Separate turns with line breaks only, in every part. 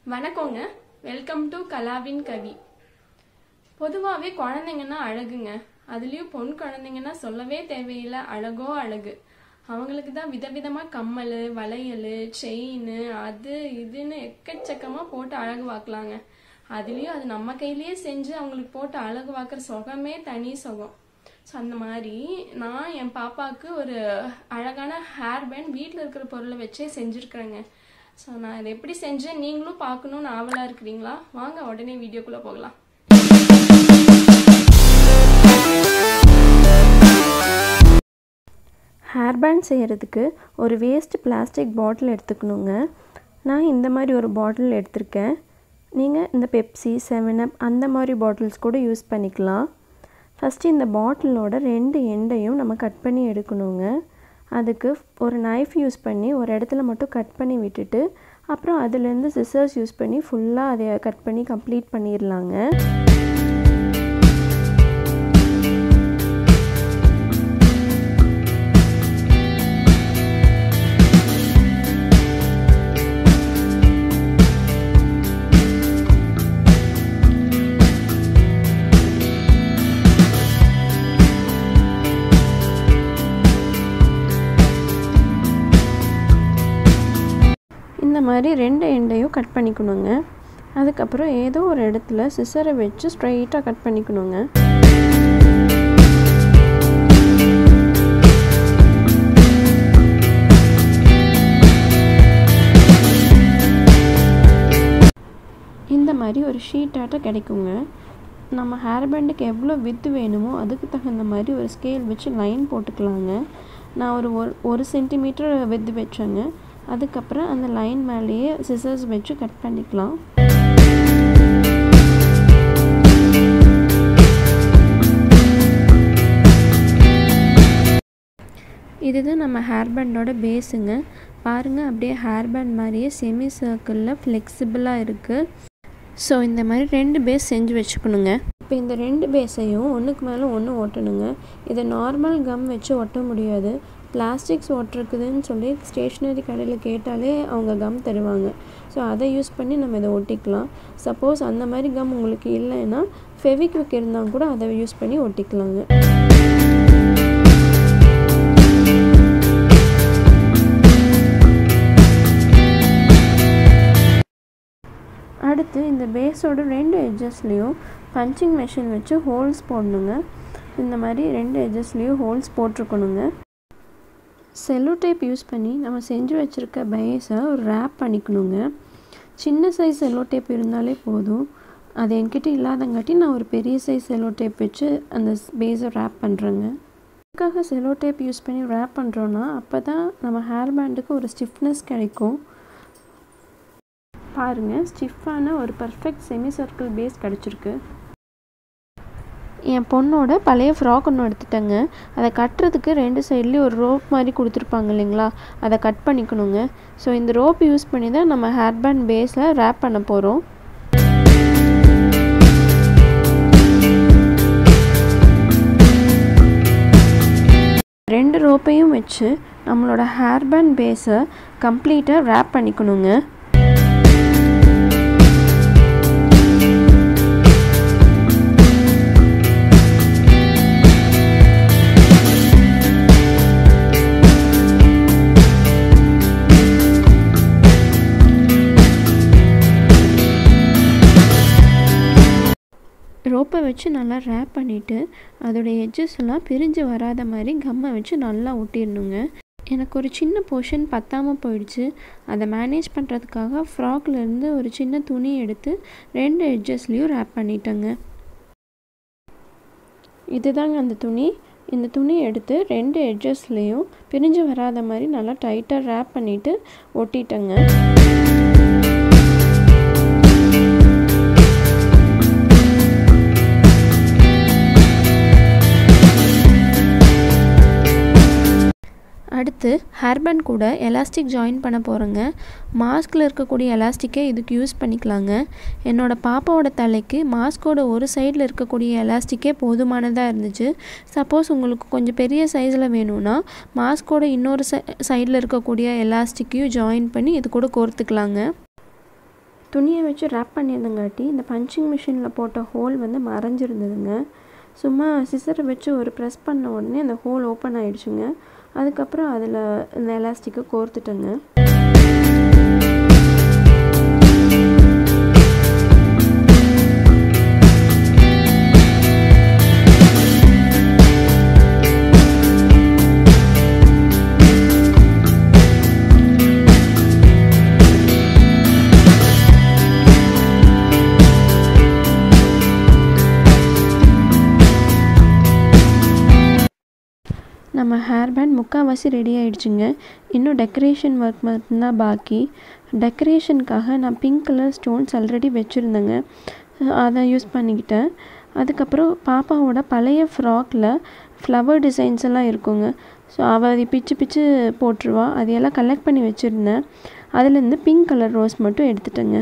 வணக்கங்க welcome to கலாவின் கவி பொதுவாகவே குழந்தைங்கன்னா அழகுங்க அதுலேயும் பொன் குழந்தைங்கன்னா சொல்லவே தேவையில்லை அழகோ அழகு அவங்களுக்கு தான் விதவிதமாக கம்மல் வளையல் செயின் அது இதுன்னு எக்கச்சக்கமாக போட்டு அழகு வாக்கலாங்க அதுலேயும் அது நம்ம கையிலேயே செஞ்சு அவங்களுக்கு போட்டு அழகு வாக்குற சுகமே தனி சுகம் ஸோ அந்த மாதிரி நான் என் பாப்பாவுக்கு ஒரு அழகான ஹேர் பேண்ட் வீட்டில் இருக்கிற பொருளை வச்சே செஞ்சுருக்குறேங்க ஸோ நான் இதை எப்படி செஞ்சேன் நீங்களும் பார்க்கணுன்னு ஆவலாக இருக்கிறீங்களா வாங்க உடனே வீடியோக்குள்ளே போகலாம்
ஹேர் பேண்ட் செய்கிறதுக்கு ஒரு வேஸ்ட் பிளாஸ்டிக் பாட்டில் எடுத்துக்கணுங்க நான் இந்த மாதிரி ஒரு பாட்டில் எடுத்திருக்கேன் நீங்கள் இந்த பெப்சி செவன் அப் அந்த மாதிரி பாட்டில்ஸ் கூட யூஸ் பண்ணிக்கலாம் ஃபஸ்ட்டு இந்த பாட்டிலோட ரெண்டு எண்டையும் நம்ம கட் பண்ணி எடுக்கணுங்க அதுக்கு ஒரு நைஃப் யூஸ் பண்ணி ஒரு இடத்துல மட்டும் கட் பண்ணி விட்டுட்டு அப்புறம் அதுலேருந்து சிசர்ஸ் யூஸ் பண்ணி ஃபுல்லாக அதை கட் பண்ணி கம்ப்ளீட் பண்ணிடலாங்க இந்த மாதிரி ரெண்டு எண்டையும் கட் பண்ணிக்கணுங்க அதுக்கப்புறம் ஏதோ ஒரு இடத்துல சிசரை வச்சு ஸ்ட்ரைட்டாக கட் பண்ணிக்கணுங்க இந்த மாதிரி ஒரு ஷீட்டாட்ட கிடைக்குங்க நம்ம ஹேர் பேண்டுக்கு எவ்வளோ வித்து வேணுமோ அதுக்கு தகுந்த மாதிரி ஒரு ஸ்கேல் வச்சு லைன் போட்டுக்கலாங்க நான் ஒரு ஒரு ஒரு சென்டிமீட்டர் வித்து வச்சேங்க அதுக்கப்புறம் அந்த லைன் மேலேயே சிசர்ஸ் வச்சு கட் பண்ணிக்கலாம் இதுதான் நம்ம ஹேர் பேண்டோட பேஸுங்க பாருங்கள் அப்படியே ஹேர் பேண்ட் மாதிரியே செமி சர்க்கிளில் ஃப்ளெக்சிபிளாக இருக்குது ஸோ இந்த மாதிரி ரெண்டு பேஸ் செஞ்சு வச்சுக்கணுங்க இப்போ இந்த ரெண்டு பேஸையும் ஒன்றுக்கு மேலே ஒன்று ஒட்டணுங்க இதை நார்மல் கம் வச்சு ஒட்ட முடியாது பிளாஸ்டிக்ஸ் ஒட்டிருக்குதுன்னு சொல்லி ஸ்டேஷ்னரி கடையில் கேட்டாலே அவங்க கம் தருவாங்க ஸோ அதை யூஸ் பண்ணி நம்ம இதை ஒட்டிக்கலாம் சப்போஸ் அந்த மாதிரி கம் உங்களுக்கு இல்லைன்னா ஃபெவிக்விக் இருந்தால் கூட அதை யூஸ் பண்ணி ஒட்டிக்கலாங்க அடுத்து இந்த பேஸோட ரெண்டு எட்ஜஸ்லேயும் பஞ்சிங் மெஷின் வச்சு ஹோல்ஸ் போடணுங்க இந்த மாதிரி ரெண்டு எட்ஜஸ்லேயும் ஹோல்ஸ் போட்டிருக்கணுங்க செல்லோ டேப் யூஸ் பண்ணி நம்ம செஞ்சு வச்சுருக்க பேஸை ஒரு ரேப் பண்ணிக்கணுங்க சின்ன சைஸ் செல்லோ டேப் இருந்தாலே போதும் அது என்கிட்ட இல்லாதங்காட்டி நான் ஒரு பெரிய சைஸ் செல்லோ டேப் வச்சு அந்த பேஸை ரேப் பண்ணுறேங்க இதுக்காக செல்லோ டேப் யூஸ் பண்ணி ரேப் பண்ணுறோன்னா அப்போ தான் நம்ம ஹேர் பேண்டுக்கு ஒரு ஸ்டிஃப்னஸ் கிடைக்கும் பாருங்கள் ஸ்டிஃபான ஒரு பர்ஃபெக்ட் செமி சர்க்கிள் பேஸ் கிடச்சிருக்கு என் பொண்ணோட பழைய ஃப்ராக் ஒன்று எடுத்துட்டேங்க அதை கட்டுறதுக்கு ரெண்டு சைட்லேயும் ஒரு ரோப் மாதிரி கொடுத்துருப்பாங்க இல்லைங்களா அதை கட் பண்ணிக்கணுங்க ஸோ இந்த ரோப் யூஸ் பண்ணி தான் நம்ம ஹேர் பேண்ட் பேஸில் ரேப் பண்ண போகிறோம் ரெண்டு ரோப்பையும் வச்சு நம்மளோட ஹேர் பேண்ட் பேஸை கம்ப்ளீட்டாக ரேப் பண்ணிக்கணுங்க ரோப்பை வச்சு நல்லா ரேப் பண்ணிவிட்டு அதோடய எட்ஜஸ் எல்லாம் பிரிஞ்சு வராத மாதிரி கம்மை வச்சு நல்லா ஒட்டிடணுங்க எனக்கு ஒரு சின்ன போர்ஷன் பத்தாமல் போயிடுச்சு அதை மேனேஜ் பண்ணுறதுக்காக ஃப்ராக்லேருந்து ஒரு சின்ன துணி எடுத்து ரெண்டு எட்ஜஸ்லேயும் ரேப் பண்ணிட்டேங்க இதுதாங்க அந்த துணி இந்த துணி எடுத்து ரெண்டு எட்ஜஸ்லேயும் பிரிஞ்சு வராத மாதிரி நல்லா டைட்டாக ரேப் பண்ணிவிட்டு ஒட்டிட்டேங்க அடுத்து ஹேர்பேண்ட் கூட எலாஸ்டிக் ஜாயின் பண்ண போகிறேங்க மாஸ்கில் இருக்கக்கூடிய எலாஸ்டிக்கை இதுக்கு யூஸ் பண்ணிக்கலாங்க என்னோடய பாப்பாவோட தலைக்கு மாஸ்கோட ஒரு சைடில் இருக்கக்கூடிய எலாஸ்டிக்கே போதுமானதாக இருந்துச்சு சப்போஸ் உங்களுக்கு கொஞ்சம் பெரிய சைஸில் வேணும்னா மாஸ்கோட இன்னொரு சை சைடில் இருக்கக்கூடிய எலாஸ்டிக்கையும் ஜாயின் பண்ணி இது கூட கோர்த்துக்கலாங்க துணியை வச்சு ரேப் பண்ணியிருந்தங்காட்டி இந்த பஞ்சிங் மிஷினில் போட்ட ஹோல் வந்து மறைஞ்சிருந்ததுங்க சும்மா சிசரை வச்சு ஒரு ப்ரெஸ் பண்ண உடனே அந்த ஹோல் ஓப்பன் ஆகிடுச்சுங்க அதுக்கப்புறம் அதில் இந்த எலாஸ்டிக்கை கோர்த்துட்டேங்க நம்ம ஹேர் பேண்ட் முக்கால்வாசி ரெடி ஆகிடுச்சுங்க இன்னும் டெக்கரேஷன் ஒர்க் மட்டும்தான் பாக்கி டெக்கரேஷனுக்காக நான் பிங்க் கலர் ஸ்டோன்ஸ் ஆல்ரெடி வச்சுருந்தேங்க அதை யூஸ் பண்ணிக்கிட்டேன் அதுக்கப்புறம் பாப்பாவோட பழைய ஃப்ராக்கில் ஃப்ளவர் டிசைன்ஸ் எல்லாம் இருக்குங்க ஸோ அவள் அதை பிச்சு பிச்சு போட்டுருவா அதையெல்லாம் கலெக்ட் பண்ணி வச்சுருந்தேன் அதுலேருந்து பிங்க் கலர் ரோஸ் மட்டும் எடுத்துட்டேங்க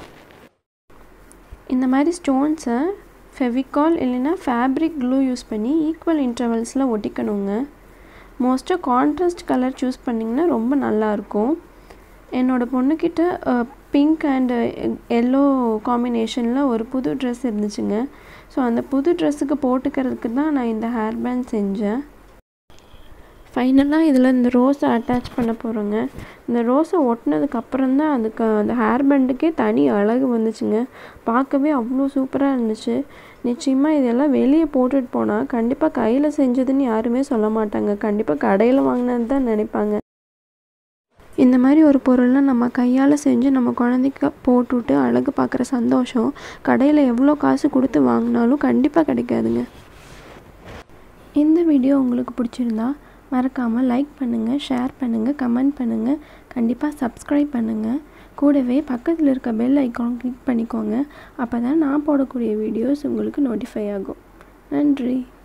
இந்த மாதிரி ஸ்டோன்ஸை ஃபெவிகால் இல்லைன்னா ஃபேப்ரிக் க்ளூ யூஸ் பண்ணி ஈக்குவல் இன்டர்வல்ஸில் ஒட்டிக்கணுங்க மோஸ்ட்டாக கான்ட்ராஸ்ட் கலர் சூஸ் பண்ணிங்கன்னா ரொம்ப நல்லாயிருக்கும் என்னோடய பொண்ணுக்கிட்ட பிங்க் அண்டு எல்லோ காம்பினேஷனில் ஒரு புது ட்ரெஸ் இருந்துச்சுங்க ஸோ அந்த புது ட்ரெஸ்ஸுக்கு போட்டுக்கிறதுக்கு தான் நான் இந்த ஹேர் பேண்ட் செஞ்சேன் ஃபைனலாக இதில் இந்த ரோஸை அட்டாச் பண்ண போகிறோங்க இந்த ரோஸை ஒட்டினதுக்கு அப்புறம் தான் அதுக்கு அந்த ஹேர் பேண்டுக்கே தனி அழகு வந்துச்சுங்க பார்க்கவே அவ்வளோ சூப்பராக இருந்துச்சு நிச்சயமாக இதெல்லாம் வெளியே போட்டுட்டு போனால் கண்டிப்பாக கையில் செஞ்சதுன்னு யாருமே சொல்ல மாட்டாங்க கண்டிப்பாக கடையில் வாங்கினது தான் நினைப்பாங்க இந்த மாதிரி ஒரு பொருள்லாம் நம்ம கையால் செஞ்சு நம்ம குழந்தைக்கு போட்டுவிட்டு அழகு பார்க்குற சந்தோஷம் கடையில் எவ்வளோ காசு கொடுத்து வாங்கினாலும் கண்டிப்பாக கிடைக்காதுங்க இந்த வீடியோ உங்களுக்கு பிடிச்சிருந்தா மறக்காமல் லைக் பண்ணுங்கள் ஷேர் பண்ணுங்கள் கமெண்ட் பண்ணுங்கள் கண்டிப்பாக சப்ஸ்கிரைப் பண்ணுங்கள் கூடவே பக்கத்தில் இருக்க பெல் ஐக்கான் கிளிக் பண்ணிக்கோங்க அப்போ தான் நான் போடக்கூடிய வீடியோஸ் உங்களுக்கு நோட்டிஃபை ஆகும் நன்றி